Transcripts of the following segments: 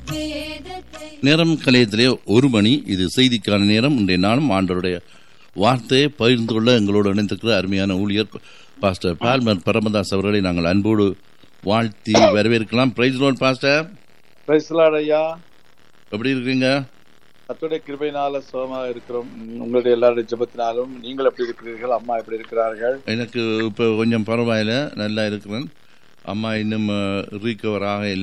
வேதத்தை நேரம் கலையத்திலே ஒரு மணி இது செய்திக்கான நேரம் இன்றைய நாளும் ஆண்டவருடைய வார்த்தையை பகிர்ந்து கொள்ள எங்களோடு இணைந்திருக்கிற அருமையான ஊழியர் பாஸ்டர் பால்மர் பரமதாஸ் அவர்களை நாங்கள் அன்போடு வாழ்த்தி வரவேற்கலாம் பிரைஸ் லோன் பாஸ்டர் பிரைஸ்லாட் ஐயா எப்படி இருக்கிறீங்க கத்துடைய கிருபையினால சுகமாக இருக்கிறோம் உம், உங்களுடைய எல்லாருடைய ஜெபத்தினாலும் நீங்கள் எப்படி இருக்கிறீர்கள் அம்மா எப்படி இருக்கிறார்கள் எனக்கு இப்போ கொஞ்சம் பரவாயில்ல நல்லா இருக்கிறேன் அம்மா இன்னும் ரீகவர் ஆகையில்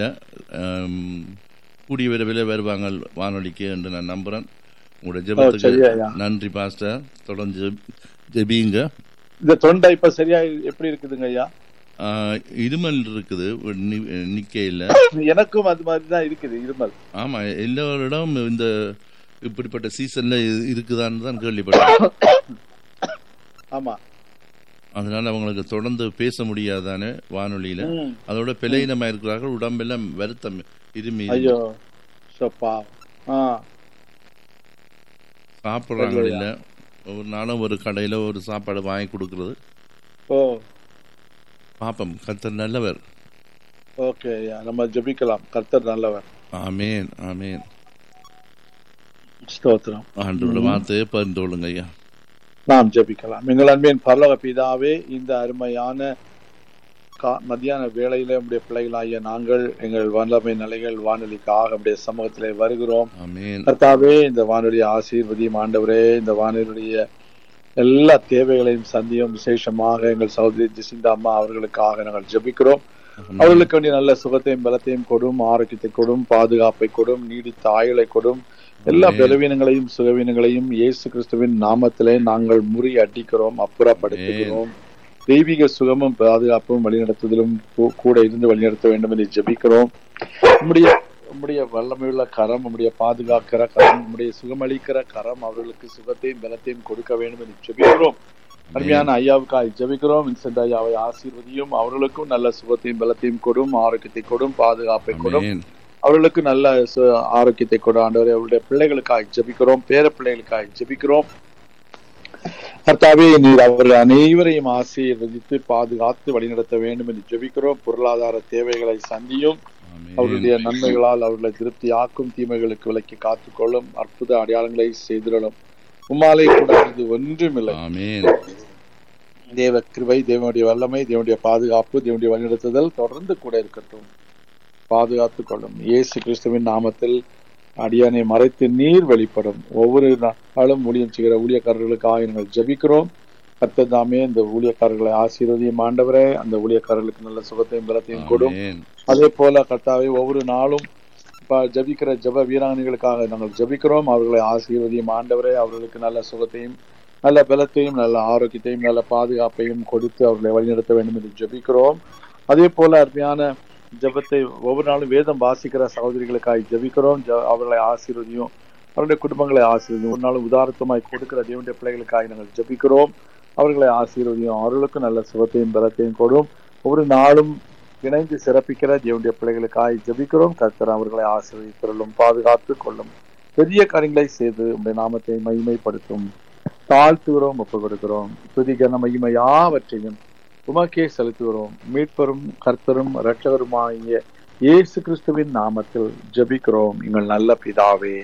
கூடிய விரைவில் வருவாங்க வானொலிக்கு என்று நான் நம்புகிறேன் உங்களோட சரி ஜெபத்துக்கு ஐயா. நன்றி பாஸ்டர் தொடர்ந்து ஜெப- ஜெபியுங்க இந்த தொண்டை இப்ப சரியா எப்படி இருக்குதுங்க ஐயா ஆஹ், இருமல் இருக்குது நி- நிக்கையில் எனக்கும் அது மாதிரி தான் இருக்குது இருமல் ஆமா எல்லோரிடம் இந்த இப்படிப்பட்ட சீசன்ல இது- இருக்குதான்னு தான் கேள்விப்பட்டேன் ஆமா அதனால அவங்களுக்கு தொடர்ந்து பேச முடியாதானே வானொலியில ம். அதோட பிழையினமா இருக்கிறார்கள் உடம்பெல்லாம் வருத்தம் இருமி ஐயோ சப்பா ஆ சாப்பிடுறாங்க இல்ல ஒரு நாளும் ஒரு கடையில ஒரு சாப்பாடு வாங்கி கொடுக்கறது ஓ பாப்பம் கத்தர் நல்லவர் ஓகே ஐயா நம்ம ஜெபிக்கலாம் கர்த்தர் நல்லவர் ஆமேன் ஆமேன் ஸ்தோத்திரம் ஆண்டோட வார்த்தையை பகிர்ந்து கொள்ளுங்க ஐயா நாம் ஜெபிக்கலாம் எங்கள் அன்பின் பரலோக பிதாவே இந்த அருமையான கா- மத்தியான வேளையில உடைய பிள்ளைகளாகிய நாங்கள் எங்கள் வல்லமை நிலைகள் வானொலிக்காக உடைய சமூகத்திலே வருகிறோம் ஆமேன் கர்த்தாவே இந்த வானொலி ஆசீர்வதியும் ஆண்டவரே இந்த வானொலியுடைய எல்லா தேவைகளையும் சந்தியும் விசேஷமாக எங்கள் சகோதரி ஜிசிந்தா அம்மா அவர்களுக்காக நாங்கள் ஜெபிக்கிறோம் அவர்களுக்கு வேண்டிய நல்ல சுகத்தையும் பலத்தையும் கொடும் ஆரோக்கியத்தை கொடும் பாதுகாப்பை கொடும் நீடித்த ஆயுளை கொடும் எல்லா ஆமென். பலவீனங்களையும் சுகவீனங்களையும் இயேசு கிறிஸ்துவின் நாமத்திலே நாங்கள் முறி அடிக்கிறோம் அப்புறப்படுத்துகிறோம் தெய்வீக சுகமும் பாதுகாப்பும் வழிநடத்துதலும் கூ- கூட இருந்து வழிநடத்த வேண்டும் என்று ஜெபிக்கிறோம் உம்முடைய உம்முடைய வல்லமையுள்ள கரம் உம்முடைய பாதுகாக்கிற கரம் உம்முடைய சுகமளிக்கிற கரம் அவர்களுக்கு சுகத்தையும் பலத்தையும் கொடுக்க வேண்டும் என்று ஜெபிக்கிறோம் அருமையான ஐயாவுக்காய் ஜெபிக்கிறோம் வின்சென்ட் ஐயாவை ஆசீர்வதியும் அவர்களுக்கும் நல்ல சுகத்தையும் பலத்தையும் கொடும் ஆரோக்கியத்தை கொடும் பாதுகாப்பை கொடும் ஆமேன் அவர்களுக்கு நல்ல சு- ஆரோக்கியத்தை கொடு ஆண்டவரே அவருடைய பிள்ளைகளுக்காய் ஜெபிக்கிறோம் பேர பிள்ளைகளுக்காய் ஜெபிக்கிறோம் கர்த்தாவே நீர் அவர்கள் அனைவரையும் ஆசீர்வதித்து பாதுகாத்து வழிநடத்த வேண்டும் என்று ஜெபிக்கிறோம் பொருளாதார தேவைகளை சந்தியும் அவருடைய ஆமேன் நன்மைகளால் அவர்களை திருப்தியாக்கும் தீமைகளுக்கு விலக்கி காத்துக்கொள்ளும் அற்புத அடையாளங்களை செய்திடலும் உம்மாலே கூடாதது ஒன்றுமில்லை ஆமேன் தேவ கிருபை தேவனுடைய வல்லமை தேவனுடைய பாதுகாப்பு தேவனுடைய வழிநடத்துதல் தொடர்ந்து கூட இருக்கட்டும் பாதுகாத்துக் கொள்ளும் இயேசு கிறிஸ்துவின் நாமத்தில் அடியானை மறைத்து நீர் வெளிப்படும் ஒவ்வொரு நாளும் ஊழியம் செய்கிற ஊழியக்காரர்களுக்காக நாங்கள் ஜெபிக்கிறோம் கர்த்தர் தாமே இந்த ஊழியக்காரர்களை ஆசீர்வதியும் ஆண்டவரே அந்த ஊழியக்காரர்களுக்கு நல்ல சுகத்தையும் பலத்தையும் கொடும் ஆமேன் அதே போல கர்த்தாவே ஒவ்வொரு நாளும் இப்ப ஜபிக்கிற ஜப வீராங்கனைகளுக்காக நாங்கள் ஜபிக்கிறோம் அவர்களை ஆசீர்வதியும் ஆண்டவரே அவர்களுக்கு நல்ல சுகத்தையும் நல்ல பலத்தையும் நல்ல ஆரோக்கியத்தையும் நல்ல பாதுகாப்பையும் கொடுத்து அவர்களை வழிநடத்த வேண்டும் என்று ஜபிக்கிறோம் அதே போல அருமையான ஜபத்தை ஒவ்வொரு நாளும் வேதம் வாசிக்கிற சகோதரிகளுக்காக ஜபிக்கிறோம் ஜ- அவர்களை ஆசீர்வதியும் அவருடைய குடும்பங்களை ஆசீர்வதியும் ஒரு நாள் உதாரணமாய் கொடுக்கிற தேவனுடைய பிள்ளைகளுக்காக நாங்கள் ஜபிக்கிறோம் அவர்களை ஆசீர்வதியும் அவர்களுக்கு நல்ல சுகத்தையும் பலத்தையும் கொடும் ஒவ்வொரு நாளும் இணைந்து சிறப்பிக்கிற தேவனுடைய பிள்ளைகளுக்காய் ஜெபிக்கிறோம் கர்த்தர் அவர்களை ஆசீர்வதித்தருளும் பாதுகாத்து கொள்ளும் பெரிய காரியங்களை செய்து உடைய நாமத்தை மகிமைப்படுத்தும் தாழ்த்துகிறோம் ஒப்பு கொடுக்கிறோம் துதிகன மகிமை யாவற்றையும் உமக்கே செலுத்துகிறோம் மீட்பரும் கர்த்தரும் இரட்சகருமாகிய இயேசு கிறிஸ்துவின் நாமத்தில் ஜெபிக்கிறோம் எங்கள் நல்ல பிதாவே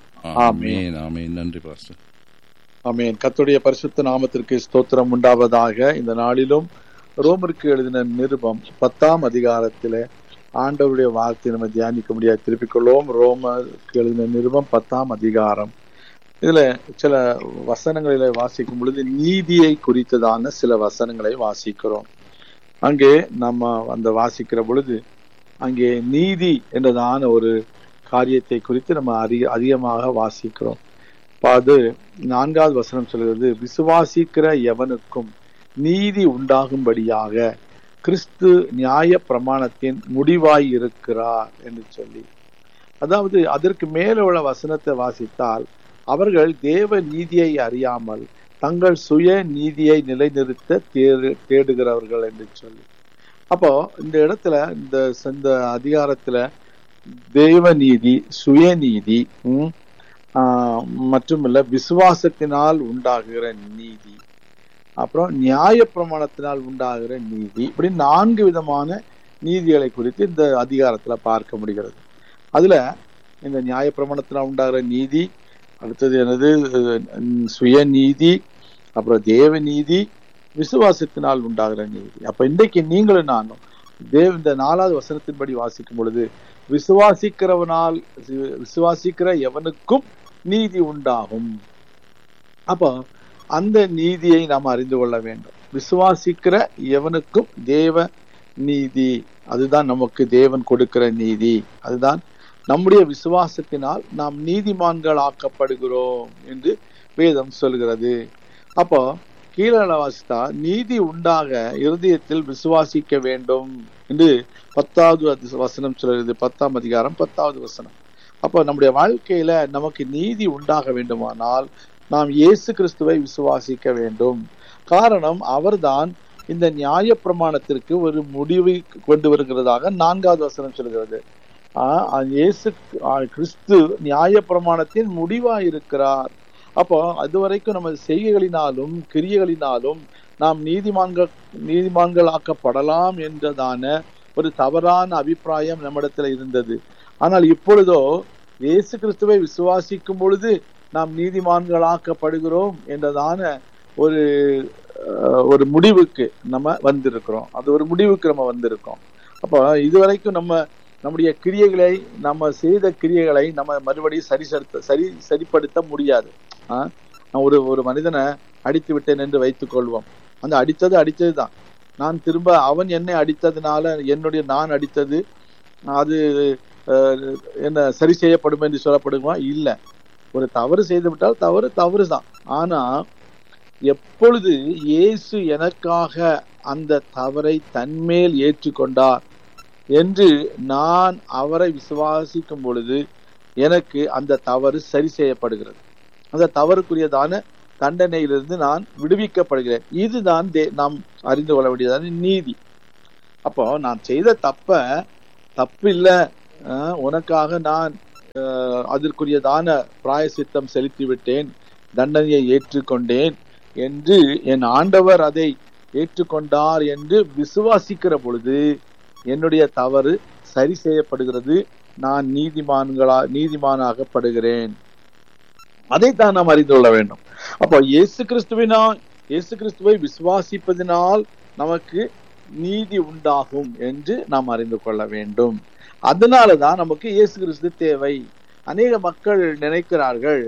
ஆமேன் ஆமேன் நன்றி பாஸ்டர் ஆமென் கர்த்தருடைய பரிசுத்த நாமத்திற்கு ஸ்தோத்திரம் உண்டாவதாக இந்த நாளிலும் ரோமருக்கு எழுதின நிருபம் பத்தாம் அதிகாரத்திலே ஆண்டவருடைய வார்த்தை நம்ம தியானிக்க முடியாது திருப்பிக் கொள்வோம் ரோமருக்கு எழுதின நிருபம் பத்தாம் அதிகாரம் இதுல சில வசனங்களில வாசிக்கும் பொழுது நீதியை குறித்ததான சில வசனங்களை வாசிக்கிறோம் அங்கே நம்ம அந்த வாசிக்கிற பொழுது அங்கே நீதி என்றதான ஒரு காரியத்தை குறித்து நம்ம அதிக அதிகமாக வாசிக்கிறோம் அப்ப அது நான்காவது வசனம் சொல்கிறது விசுவாசிக்கிற எவனுக்கும் நீதி உண்டாகும்படியாக கிறிஸ்து நியாய பிரமாணத்தின் முடிவாய் இருக்கிறார் என்று சொல்லி அதாவது அதற்கு மேல உள்ள வசனத்தை வாசித்தால் அவர்கள் தேவ நீதியை அறியாமல் தங்கள் சுய நீதியை நிலைநிறுத்த தேடு தேடுகிறவர்கள் என்று சொல்லி அப்போ இந்த இடத்துல இந்த இந்த அதிகாரத்துல தேவ நீதி சுயநீதி ம், ஆஹ், மட்டுமல்ல விசுவாசத்தினால் உண்டாகுகிற நீதி அப்புறம் நியாய பிரமாணத்தினால் உண்டாகிற நீதி இப்படி நான்கு விதமான நீதிகளை குறித்து இந்த அதிகாரத்துல பார்க்க முடிகிறது அதுல இந்த நியாயப்பிரமாணத்தினால் உண்டாகிற நீதி அடுத்தது எனது அஹ், சுயநீதி அப்புறம் தேவ நீதி விசுவாசத்தினால் உண்டாகிற நீதி அப்ப இன்றைக்கு நீங்களும் நானும் தேவ இந்த நாலாவது வசனத்தின்படி வாசிக்கும் பொழுது விசுவாசிக்கிறவனால் வி- விசுவாசிக்கிற எவனுக்கும் நீதி உண்டாகும் அப்போ அந்த நீதியை நாம் அறிந்து கொள்ள வேண்டும் விசுவாசிக்கிற எவனுக்கும் தேவ நீதி அதுதான் நமக்கு தேவன் கொடுக்கிற நீதி அதுதான் நம்முடைய விசுவாசத்தினால் நாம் நீதிமான்கள் ஆக்கப்படுகிறோம் என்று வேதம் சொல்கிறது அப்போ கீழே வாசித்தா நீதி உண்டாக இருதயத்தில் விசுவாசிக்க வேண்டும் என்று பத்தாவது அதி- வசனம் சொல்கிறது பத்தாம் அதிகாரம் பத்தாவது வசனம் அப்போ நம்முடைய வாழ்க்கையில நமக்கு நீதி உண்டாக வேண்டுமானால் நாம் இயேசு கிறிஸ்துவை விசுவாசிக்க வேண்டும் காரணம் அவர்தான் இந்த நியாய பிரமாணத்திற்கு ஒரு முடிவை கொண்டு வருகிறதாக நான்காவது வசனம் சொல்கிறது ஆஹ் அது இயேசு ஆஹ் கிறிஸ்து நியாய பிரமாணத்தின் முடிவா இருக்கிறார் அப்போ அது வரைக்கும் நம்ம செய்கைகளினாலும் கிரியைகளினாலும் நாம் நீதிமான்கள் நீதிமான்கள் ஆக்கப்படலாம் என்றதான ஒரு தவறான அபிப்பிராயம் நம்மிடத்துல இருந்தது ஆனால் இப்பொழுதோ இயேசு கிறிஸ்துவை விசுவாசிக்கும் பொழுது நாம் நீதிமான்களாக்கப்படுகிறோம் என்றதான ஒரு அஹ், ஒரு முடிவுக்கு நம்ம வந்திருக்கிறோம் அது ஒரு முடிவுக்கு நம்ம வந்திருக்கோம் அப்போ இதுவரைக்கும் நம்ம நம்முடைய கிரியைகளை நம்ம செய்த கிரியைகளை நம்ம மறுபடியும் சரி சரி சரி சரிப்படுத்த முடியாது ஆ? நான் ஒரு ஒரு மனிதனை அடித்து விட்டேன் என்று வைத்துக் கொள்வோம் அந்த அடித்தது அடித்தது தான் நான் திரும்ப அவன் என்னை அடித்ததுனால என்னுடைய நான் அடித்தது அது அஹ், என்ன சரி செய்யப்படும் என்று சொல்லப்படுமா இல்ல ஒரு தவறு செய்து விட்டால் தவறு தவறு தான் ஆனா எப்பொழுது இயேசு எனக்காக அந்த தவறை தன்மேல் ஏற்றுக்கொண்டார் என்று நான் அவரை விசுவாசிக்கும் பொழுது எனக்கு அந்த தவறு சரி செய்யப்படுகிறது அந்த தவறுக்குரியதான தண்டனையிலிருந்து நான் விடுவிக்கப்படுகிறேன் இதுதான் தே- நாம் அறிந்து கொள்ள வேண்டியதான நீதி அப்போ நான் செய்த தப்ப தப்பு இல்ல அஹ், உனக்காக நான் அஹ், அதற்குரியதான பிராயசித்தம் செலுத்தி விட்டேன் தண்டனையை ஏற்றுக்கொண்டேன் என்று என் ஆண்டவர் அதை ஏற்றுக்கொண்டார் என்று விசுவாசிக்கிற பொழுது என்னுடைய தவறு சரி செய்யப்படுகிறது நான் நீதிமான்களா நீதிமானாகப்படுகிறேன் அதைத்தான் நாம் அறிந்து கொள்ள வேண்டும் அப்போ இயேசு கிறிஸ்துவினால் இயேசு கிறிஸ்துவை விசுவாசிப்பதினால் நமக்கு நீதி உண்டாகும் என்று நாம் அறிந்து கொள்ள வேண்டும் அதனாலதான் நமக்கு இயேசு கிறிஸ்து தேவை அநேக மக்கள் நினைக்கிறார்கள்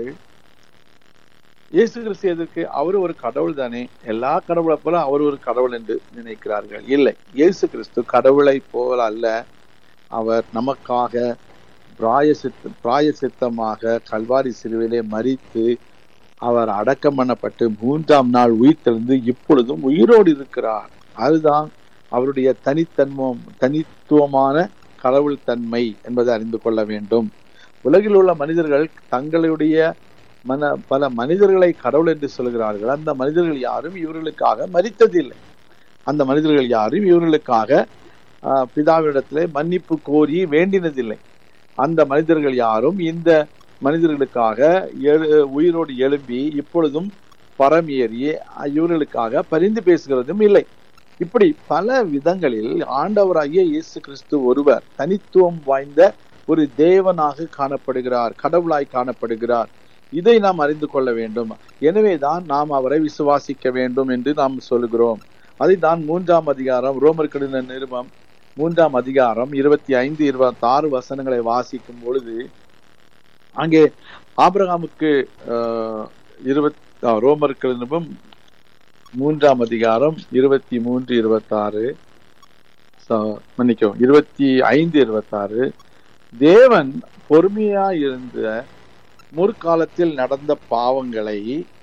இயேசு கிறிஸ்து எதற்கு அவர் ஒரு கடவுள் தானே எல்லா கடவுளை போல அவர் ஒரு கடவுள் என்று நினைக்கிறார்கள் இல்லை இயேசு கிறிஸ்து கடவுளை போல அல்ல அவர் நமக்காக பிராயசித்த பிராயசித்தமாக கல்வாரி சிலுவிலே மறித்து அவர் அடக்கம் பண்ணப்பட்டு மூன்றாம் நாள் உயிர்த்தெழுந்து இப்பொழுதும் உயிரோடு இருக்கிறார் அதுதான் அவருடைய தனித்தன்மம் தனித்துவமான கடவுள் தன்மை என்பதை அறிந்து கொள்ள வேண்டும் உலகில் உள்ள மனிதர்கள் தங்களுடைய மன பல மனிதர்களை கடவுள் என்று சொல்கிறார்கள் அந்த மனிதர்கள் யாரும் இவர்களுக்காக மறித்ததில்லை அந்த மனிதர்கள் யாரும் இவர்களுக்காக ஆஹ், பிதாவிடத்திலே மன்னிப்பு கோரி வேண்டினதில்லை அந்த மனிதர்கள் யாரும் இந்த மனிதர்களுக்காக எழு- உயிரோடு எழும்பி இப்பொழுதும் பரம் ஏறி இவர்களுக்காக பரிந்து பேசுகிறதும் இல்லை இப்படி பல விதங்களில் ஆண்டவராகிய இயேசு கிறிஸ்து ஒருவர் தனித்துவம் வாய்ந்த ஒரு தேவனாக காணப்படுகிறார் கடவுளாய் காணப்படுகிறார் இதை நாம் அறிந்து கொள்ள வேண்டும் எனவேதான் நாம் அவரை விசுவாசிக்க வேண்டும் என்று நாம் சொல்கிறோம் அதை தான் மூன்றாம் அதிகாரம் ரோமர் கடின நிருபம் மூன்றாம் அதிகாரம் இருபத்தி ஐந்து இருபத்தி ஆறு வசனங்களை வாசிக்கும் பொழுது அங்கே ஆபிரகாமுக்கு ஆஹ், இருபத் ஆஹ், ரோமர் கடினம் மூன்றாம் அதிகாரம் இருபத்தி மூன்று இருபத்தாறு மன்னிக்கவும் இருபத்தி ஐந்து இருபத்தாறு தேவன் பொறுமையா இருந்த முற்காலத்தில் நடந்த பாவங்களை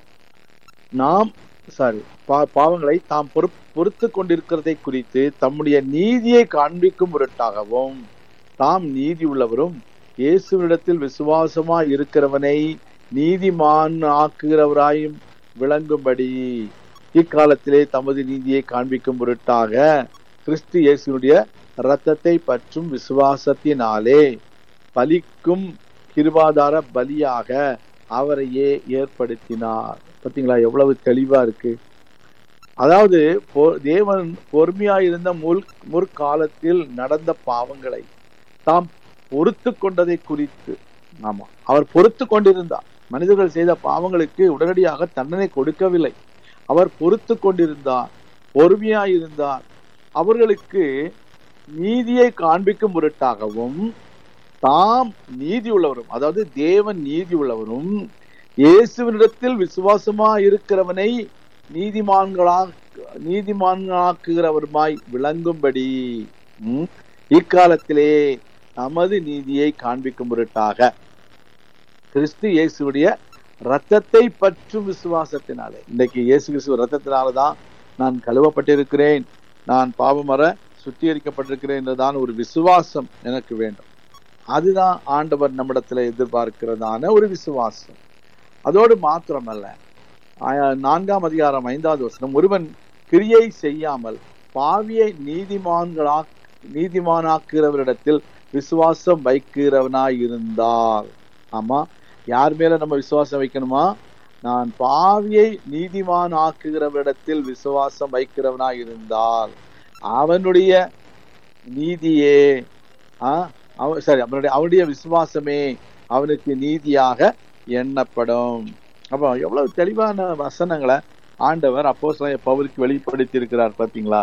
நாம் சாரி பாவங்களை தாம் பொறு பொறுத்து கொண்டிருக்கிறதை குறித்து தம்முடைய நீதியை காண்பிக்கும் பொருட்டாகவும் தாம் நீதி உள்ளவரும் இயேசுவிடத்தில் விசுவாசமா இருக்கிறவனை நீதிமான் ஆக்குகிறவராயும் விளங்கும்படி இக்காலத்திலே தமது நீதியை காண்பிக்கும் பொருட்டாக கிறிஸ்து இயேசுனுடைய இரத்தத்தை பற்றும் விசுவாசத்தினாலே பலிக்கும் கிருபாதார பலியாக அவரையே ஏற்படுத்தினார் பாத்தீங்களா எவ்வளவு தெளிவா இருக்கு அதாவது பொ- தேவன் பொறுமையாயிருந்த முல் முற்காலத்தில் நடந்த பாவங்களை தாம் பொறுத்து கொண்டதை குறித்து ஆமா அவர் பொறுத்து கொண்டிருந்தார் மனிதர்கள் செய்த பாவங்களுக்கு உடனடியாக தண்டனை கொடுக்கவில்லை அவர் பொறுத்து கொண்டிருந்தார் பொறுமையாய் இருந்தார் அவர்களுக்கு நீதியை காண்பிக்கும் பொருட்டாகவும் தாம் நீதி உள்ளவரும் அதாவது தேவன் நீதி உள்ளவரும் இயேசுவினிடத்தில் விசுவாசமா இருக்கிறவனை நீதிமான்களா நீதிமான்களாக்குகிறவருமாய் விளங்கும்படி ம், இக்காலத்திலே நமது நீதியை காண்பிக்கும் பொருட்டாக கிறிஸ்து இயேசுடைய ரத்தத்தை பற்றும் விசுவாசத்தினாலே இன்னைக்கு இயேசு கிறிஸ்துவ ரத்தத்தினாலதான் நான் கழுவப்பட்டிருக்கிறேன் நான் பாவமர சுத்திகரிக்கப்பட்டிருக்கிறேன் என்றுதான் ஒரு விசுவாசம் எனக்கு வேண்டும் அதுதான் ஆண்டவர் நம்மிடத்துல எதிர்பார்க்கிறதான ஒரு விசுவாசம் அதோடு மாத்திரமல்ல ஆ- நான்காம் அதிகாரம் ஐந்தாவது வசனம் ஒருவன் கிரியை செய்யாமல் பாவியை நீதிமான்களா நீதிமானாக்குகிறவரிடத்தில் விசுவாசம் வைக்கிறவனாய் இருந்தால் ஆமா யார் மேல நம்ம விசுவாசம் வைக்கணுமா நான் பாவியை நீதிமான் ஆக்குகிறவரிடத்தில் விசுவாசம் வைக்கிறவனாய் இருந்தால் அவனுடைய நீதியே ஆ, அவ சரி அவனுடைய அவனுடைய விசுவாசமே அவனுக்கு நீதியாக எண்ணப்படும் அப்போ எவ்வளவு தெளிவான வசனங்களை ஆண்டவர் அப்போ பவுலுக்கு வெளிப்படுத்தி இருக்கிறார் பாத்தீங்களா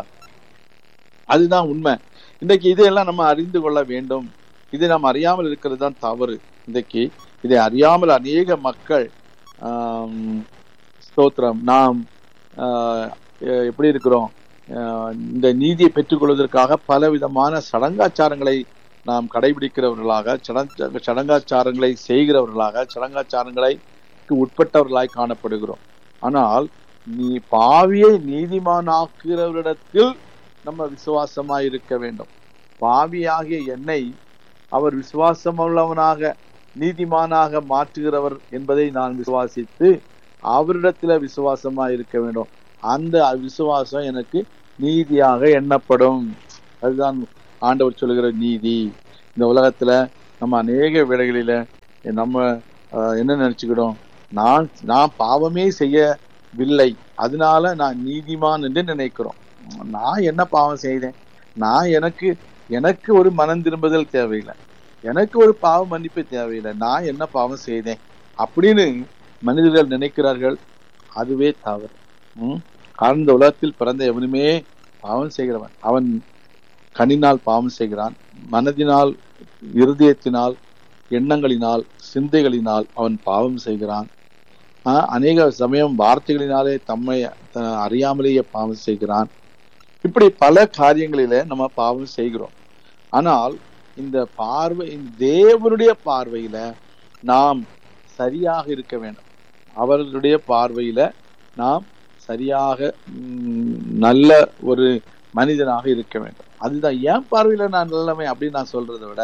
அதுதான் உண்மை இன்றைக்கு இதையெல்லாம் நம்ம அறிந்து கொள்ள வேண்டும் இதை நாம் அறியாமல் இருக்கிறது தான் தவறு இன்றைக்கு இதை அறியாமல் அநேக மக்கள் ஆம், ஸ்தோத்திரம் நாம் ஆஹ், எ- எப்படி இருக்கிறோம் ஆஹ், இந்த நீதியை பெற்றுக்கொள்வதற்காக பல விதமான சடங்காச்சாரங்களை நாம் கடைபிடிக்கிறவர்களாக சடங்கு சடங்காச்சாரங்களை செய்கிறவர்களாக சடங்காச்சாரங்களை உட்பட்டவர்களாய் காணப்படுகிறோம் ஆனால் நீ பாவியை நீதிமானாக்குகிறவரிடத்தில் நம்ம விசுவாசமாய் இருக்க வேண்டும் பாவியாகிய என்னை அவர் விசுவாசமுள்ளவனாக நீதிமானாக மாற்றுகிறவர் என்பதை நான் விசுவாசித்து அவரிடத்துல விசுவாசமா இருக்க வேண்டும் அந்த விசுவாசம் எனக்கு நீதியாக எண்ணப்படும் அதுதான் ஆண்டவர் சொல்லுகிற நீதி இந்த உலகத்துல நம்ம அநேக வேளைகளில நம்ம ஆஹ், என்ன நினைச்சுக்கிட்டோம் நான் நான் பாவமே செய்யவில்லை அதனால நான் நீதிமான் என்று நினைக்கிறோம் நான் என்ன பாவம் செய்தேன் நான் எனக்கு எனக்கு ஒரு மனம் திரும்புதல் தேவையில்லை எனக்கு ஒரு பாவ மன்னிப்பு தேவையில்லை நான் என்ன பாவம் செய்தேன் அப்படின்னு மனிதர்கள் நினைக்கிறார்கள் அதுவே தவறு ம்? காரணம் இந்த உலகத்தில் பிறந்த எவனுமே பாவம் செய்கிறவன் அவன் கண்ணினால் பாவம் செய்கிறான் மனதினால் இருதயத்தினால் எண்ணங்களினால் சிந்தைகளினால் அவன் பாவம் செய்கிறான் ஆஹ், அநேக சமயம் வார்த்தைகளினாலே தம்மை த- அறியாமலேயே பாவம் செய்கிறான் இப்படி பல காரியங்களில நம்ம பாவம் செய்கிறோம் ஆனால் இந்த பார்வை இந்த தேவனுடைய பார்வையில நாம் சரியாக இருக்க வேண்டும் அவர்களுடைய பார்வையில நாம் சரியாக ம், நல்ல ஒரு மனிதனாக இருக்க வேண்டும் அதுதான் என் பார்வையில நான் நல்லவன் அப்படின்னு நான் சொல்றதை விட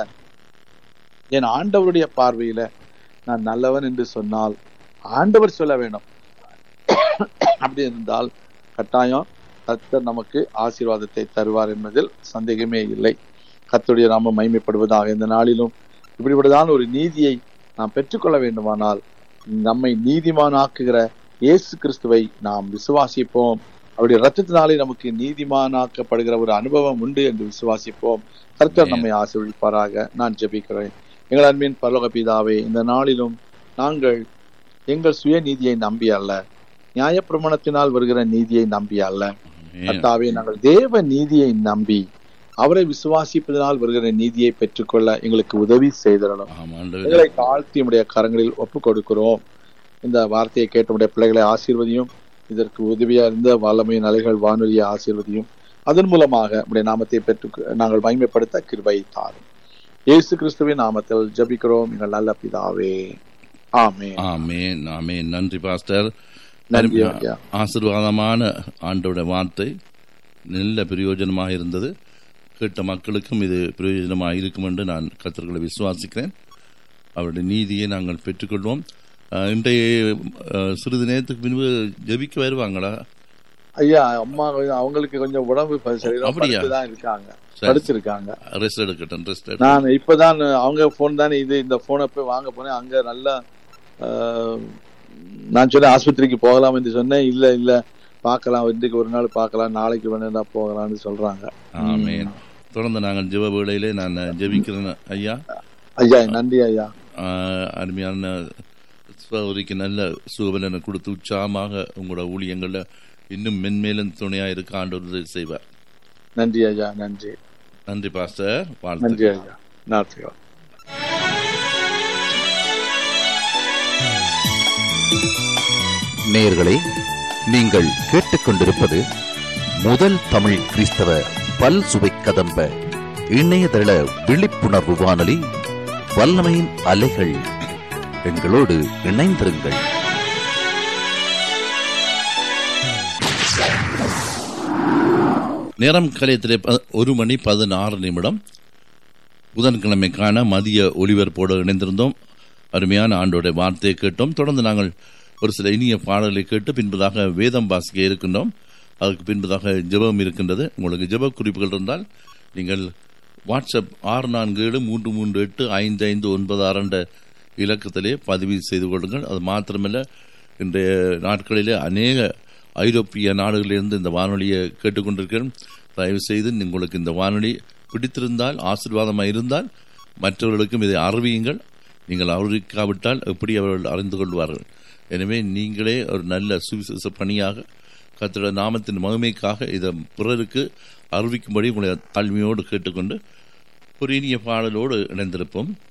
என் ஆண்டவருடைய பார்வையில நான் நல்லவன் என்று சொன்னால் ஆண்டவர் சொல்ல வேண்டும் அப்படி இருந்தால் கட்டாயம் கர்த்தர் நமக்கு ஆசீர்வாதத்தை தருவார் என்பதில் சந்தேகமே இல்லை கர்த்தருடைய நாம மைமைப்படுவதாக இந்த நாளிலும் இப்படிப்பட்டதான ஒரு நீதியை நாம் பெற்றுக்கொள்ள வேண்டுமானால் நம்மை நீதிமானாக்குகிற இயேசு கிறிஸ்துவை நாம் விசுவாசிப்போம் அவருடைய ரத்தத்தினாலே நமக்கு நீதிமானாக்கப்படுகிற ஒரு அனுபவம் உண்டு என்று விசுவாசிப்போம் கர்த்தர் நம்மை ஆசீர்வதிப்பாராக நான் ஜெபிக்கிறேன் எங்கள் அன்பின் பரலோக பிதாவே இந்த நாளிலும் நாங்கள் எங்கள் சுய நீதியை நம்பி அல்ல நியாயப்பிரமாணத்தினால் வருகிற நீதியை நம்பி அல்ல கர்த்தாவே நாங்கள் தேவ நீதியை நம்பி அவரை விசுவாசிப்பதனால் வருகிற நீதியை பெற்றுக்கொள்ள எங்களுக்கு உதவி செய்திடணும் ஆமாண்டவரே எங்களை தாழ்த்தி உடைய கரங்களில் ஒப்பு கொடுக்கிறோம் இந்த வார்த்தையை கேட்ட உடைய பிள்ளைகளை ஆசீர்வதியும் இதற்கு உதவியா இருந்த வல்லமை அலைகள் வானொலியை ஆசீர்வதியும் அதன் மூலமாக உடைய நாமத்தை பெற்று நாங்கள் மகிமைப்படுத்த கிருபை தாரும் இயேசு கிறிஸ்துவின் நாமத்தில் ஜெபிக்கிறோம் எங்கள் நல்ல பிதாவே ஆமே ஆமேன் ஆமேன் நன்றி பாஸ்டர் நன்றி ஐயா ஆசீர்வாதமான ஆண்டோட வார்த்தை நல்ல பிரயோஜனமாக இருந்தது கேட்ட மக்களுக்கும் இது பிரயோஜனமாக இருக்கும் என்று நான் கத்தர்களை விசுவாசிக்கிறேன் அவருடைய நீதியை நாங்கள் பெற்றுக்கொள்வோம் அஹ், இன்றைய அஹ், சிறிது நேரத்துக்கு முன்பு ஜெபிக்க வருவாங்களா ஐயா அம்மா கொஞ்சம் அவங்களுக்கு கொஞ்சம் உடம்பு ப- சரியில்லை அப்படியா? தான் இருக்காங்க சரி. படுத்திருக்காங்க ரெஸ்ட் எடுக்கட்டும் ரெஸ்ட் நான் இப்பதான் அவங்க போன் தானே இது இந்த போனை போய் வாங்க போனேன் அங்க நல்லா ஆஹ், நான் சொன்னேன் ஆஸ்பத்திரிக்கு போகலாம் என்று சொன்னேன் இல்ல இல்ல பார்க்கலாம் இன்றைக்கு ஒரு நாள் பார்க்கலாம் நாளைக்கு வேணா போகலாம்னு சொல்றாங்க ஆமேன் தொடர்ந்து நாங்கள் ஜெப வேளையிலே நான் ஜெபிக்கிறேன் ஐயா ஐயா நன்றி ஐயா ஆஹ், அருமையான சகோதரிக்கு நல்ல சுகபலனை கொடுத்து உற்சாகமாக உங்களோட ஊழியங்கள்ல இன்னும் மென்மேலும் துணையா இருக்க ஆண்டவர் உதவி செய்வார் நன்றி ஐயா நன்றி நன்றி பாஸ்டர் வாழ்த்து நன்றி ஐயா நன்றி நேயர்களே நீங்கள் கேட்டுக்கொண்டிருப்பது முதல் தமிழ் கிறிஸ்தவ பல் சுவை கதம்ப இணையதள விழிப்புணர்வு வானொலி வல்லமையின் அலைகள் எங்களோடு இணைந்திருங்கள் நேரம் கலையத்திலே ப- ஒரு மணி பதினாறு நிமிடம் புதன்கிழமைக்கான மதிய ஒளிபரப்போடு இணைந்திருந்தோம் அருமையான ஆண்டோட வார்த்தையை கேட்டோம் தொடர்ந்து நாங்கள் ஒரு சில இனிய பாடல்களை கேட்டு பின்பதாக வேதம் வாசிக்க இருக்கின்றோம் அதுக்கு பின்பதாக ஜெபம் இருக்கின்றது உங்களுக்கு ஜெப குறிப்புகள் இருந்தால் நீங்கள் வாட்ஸ்அப் ஆறு நான்கு ஏழு மூன்று மூன்று எட்டு ஐந்து ஐந்து ஒன்பது ஆறு என்ற இலக்கத்திலே பதிவு செய்து கொள்ளுங்கள் அது மாத்திரமல்ல இன்றைய நாட்களிலே அநேக ஐரோப்பிய நாடுகளிலிருந்து இந்த வானொலியை கேட்டுக்கொண்டிருக்கிறேன் தயவு செய்து உங்களுக்கு இந்த வானொலி பிடித்திருந்தால் ஆசீர்வாதமாக இருந்தால் மற்றவர்களுக்கும் இதை அறிவியுங்கள் நீங்கள் அறிவிக்காவிட்டால் எப்படி அவர்கள் அறிந்து கொள்வார்கள் எனவே நீங்களே ஒரு நல்ல சுவிசேஷ பணியாக கர்த்தருடைய நாமத்தின் மகிமைக்காக இதை பிறருக்கு அறிவிக்கும்படி உங்களை தாழ்மையோடு கேட்டுக்கொண்டு ஒரு இனிய பாடலோடு இணைந்திருப்போம்